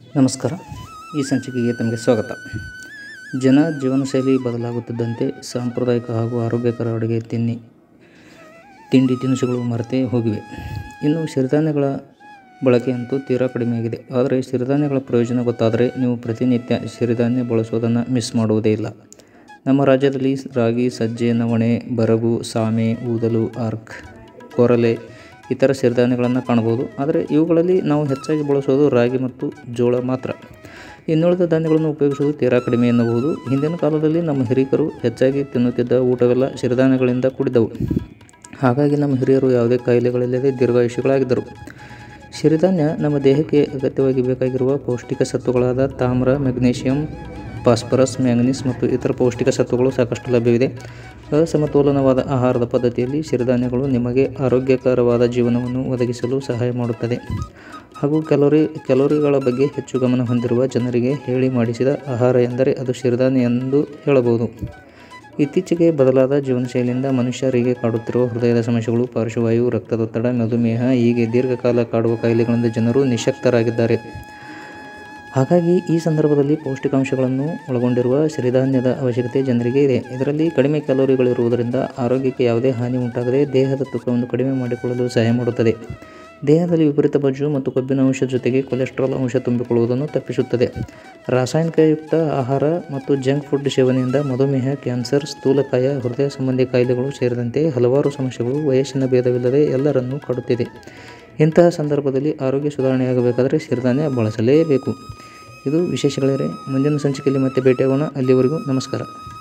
ನಮಸ್ಕಾರ ಈ ಸಂಚಿಕೆಗೆ ತಮಗೆ ಸ್ವಾಗತ ಜನ ಜೀವನಶೈಲಿ ಬದಲಾಗುತ್ತಿದ್ದಂತೆ ಸಾಂಪ್ರದಾಯಿಕ ಹಾಗೂ ಆರೋಗ್ಯಕರ ಅಡುಗೆ ತಿನ್ನಿ ತಿಂಡಿ ತಿನಿಸುಗಳು ಮರೆತೇ ಹೋಗಿವೆ ಇನ್ನು ಸಿರಿಧಾನ್ಯಗಳ ಬಳಕೆಯಂತೂ ತೀರಾ ಕಡಿಮೆಯಾಗಿದೆ ಆದರೆ ಸಿರಿಧಾನ್ಯಗಳ ಪ್ರಯೋಜನ ಗೊತ್ತಾದರೆ ನೀವು ಪ್ರತಿನಿತ್ಯ ಸಿರಿಧಾನ್ಯ ಬಳಸೋದನ್ನು ಮಿಸ್ ಮಾಡುವುದೇ ಇಲ್ಲ ನಮ್ಮ ರಾಜ್ಯದಲ್ಲಿ ರಾಗಿ ಸಜ್ಜೆ ನವಣೆ ಬರಗು ಸಾಮೆ ಊದಲು ಆರ್ಕ್ ಕೊರಲೆ ಇತರ ಸಿರಿಧಾನ್ಯಗಳನ್ನು ಕಾಣಬಹುದು ಆದರೆ ಇವುಗಳಲ್ಲಿ ನಾವು ಹೆಚ್ಚಾಗಿ ಬಳಸೋದು ರಾಗಿ ಮತ್ತು ಜೋಳ ಮಾತ್ರ ಇನ್ನುಳಿದ ಧಾನ್ಯಗಳನ್ನು ಉಪಯೋಗಿಸುವುದು ತೀರಾ ಕಡಿಮೆ ಎನ್ನಬಹುದು ಹಿಂದಿನ ಕಾಲದಲ್ಲಿ ನಮ್ಮ ಹಿರಿಕರು ಹೆಚ್ಚಾಗಿ ತಿನ್ನುತ್ತಿದ್ದ ಊಟವೆಲ್ಲ ಸಿರಿಧಾನ್ಯಗಳಿಂದ ಕೂಡಿದ್ದವು ಹಾಗಾಗಿ ನಮ್ಮ ಹಿರಿಯರು ಯಾವುದೇ ಕಾಯಿಲೆಗಳಿಲ್ಲದೆ ದೀರ್ಘಾಯುಷಿಗಳಾಗಿದ್ದರು ಸಿರಿಧಾನ್ಯ ನಮ್ಮ ದೇಹಕ್ಕೆ ಅಗತ್ಯವಾಗಿ ಬೇಕಾಗಿರುವ ಪೌಷ್ಟಿಕ ಸತ್ವಗಳಾದ ತಾಮ್ರ ಮೆಗ್ನೀಷಿಯಂ ಫಾಸ್ಫರಸ್ ಮ್ಯಾಂಗನೀಸ್ ಮತ್ತು ಇತರ ಪೌಷ್ಟಿಕ ಸತ್ವಗಳು ಸಾಕಷ್ಟು ಲಭ್ಯವಿದೆ ಅಸಮತೋಲನವಾದ ಆಹಾರದ ಪದ್ಧತಿಯಲ್ಲಿ ಸಿರಿಧಾನ್ಯಗಳು ನಿಮಗೆ ಆರೋಗ್ಯಕರವಾದ ಜೀವನವನ್ನು ಒದಗಿಸಲು ಸಹಾಯ ಮಾಡುತ್ತದೆ ಹಾಗೂ ಕ್ಯಾಲೋರಿ ಕ್ಯಾಲೋರಿಗಳ ಬಗ್ಗೆ ಹೆಚ್ಚು ಗಮನ ಹೊಂದಿರುವ ಜನರಿಗೆ ಹೇಳಿ ಮಾಡಿಸಿದ ಆಹಾರ ಎಂದರೆ ಅದು ಸಿರಿಧಾನ್ಯ ಎಂದು ಹೇಳಬಹುದು ಇತ್ತೀಚೆಗೆ ಬದಲಾದ ಜೀವನಶೈಲಿಯಿಂದ ಮನುಷ್ಯರಿಗೆ ಕಾಡುತ್ತಿರುವ ಹೃದಯದ ಸಮಸ್ಯೆಗಳು ಪಾರ್ಶ್ವವಾಯು ರಕ್ತದೊತ್ತಡ ಮಧುಮೇಹ ಹೀಗೆ ದೀರ್ಘಕಾಲ ಕಾಡುವ ಕಾಯಿಲೆಗಳಿಂದ ಜನರು ನಿಶಕ್ತರಾಗಿದ್ದಾರೆ ಹಾಗಾಗಿ ಈ ಸಂದರ್ಭದಲ್ಲಿ ಪೌಷ್ಟಿಕಾಂಶಗಳನ್ನು ಒಳಗೊಂಡಿರುವ ಸಿರಿಧಾನ್ಯದ ಅವಶ್ಯಕತೆ ಜನರಿಗೆ ಇದೆ ಇದರಲ್ಲಿ ಕಡಿಮೆ ಕ್ಯಾಲೋರಿಗಳಿರುವುದರಿಂದ ಆರೋಗ್ಯಕ್ಕೆ ಯಾವುದೇ ಹಾನಿ ಉಂಟಾಗದೆ ದೇಹದ ತೂಕವನ್ನು ಕಡಿಮೆ ಮಾಡಿಕೊಳ್ಳಲು ಸಹಾಯ ಮಾಡುತ್ತದೆ ದೇಹದಲ್ಲಿ ವಿಪರೀತ ಬಜ್ಜು ಮತ್ತು ಕೊಬ್ಬಿನ ಅಂಶ ಜೊತೆಗೆ ಕೊಲೆಸ್ಟ್ರಾಲ್ ಅಂಶ ತುಂಬಿಕೊಳ್ಳುವುದನ್ನು ತಪ್ಪಿಸುತ್ತದೆ ರಾಸಾಯನಿಕಯುಕ್ತ ಆಹಾರ ಮತ್ತು ಜಂಕ್ ಫುಡ್ ಸೇವನೆಯಿಂದ ಮಧುಮೇಹ ಕ್ಯಾನ್ಸರ್ ಸ್ಥೂಲಕಾಯ ಹೃದಯ ಸಂಬಂಧಿ ಕಾಯಿಲೆಗಳು ಸೇರಿದಂತೆ ಹಲವಾರು ಸಮಸ್ಯೆಗಳು ವಯಸ್ಸಿನ ಭೇದವಿಲ್ಲದೆ ಎಲ್ಲರನ್ನೂ ಕಾಡುತ್ತಿದೆ ಇಂತಹ ಸಂದರ್ಭದಲ್ಲಿ ಆರೋಗ್ಯ ಸುಧಾರಣೆಯಾಗಬೇಕಾದರೆ ಸಿರಿಧಾನ್ಯ ಬಳಸಲೇಬೇಕು ಇದು ವಿಶೇಷಗಳೇ ಮುಂದಿನ ಸಂಚಿಕೆಯಲ್ಲಿ ಮತ್ತೆ ಭೇಟಿಯಾಗೋಣ ಅಲ್ಲಿವರೆಗೂ ನಮಸ್ಕಾರ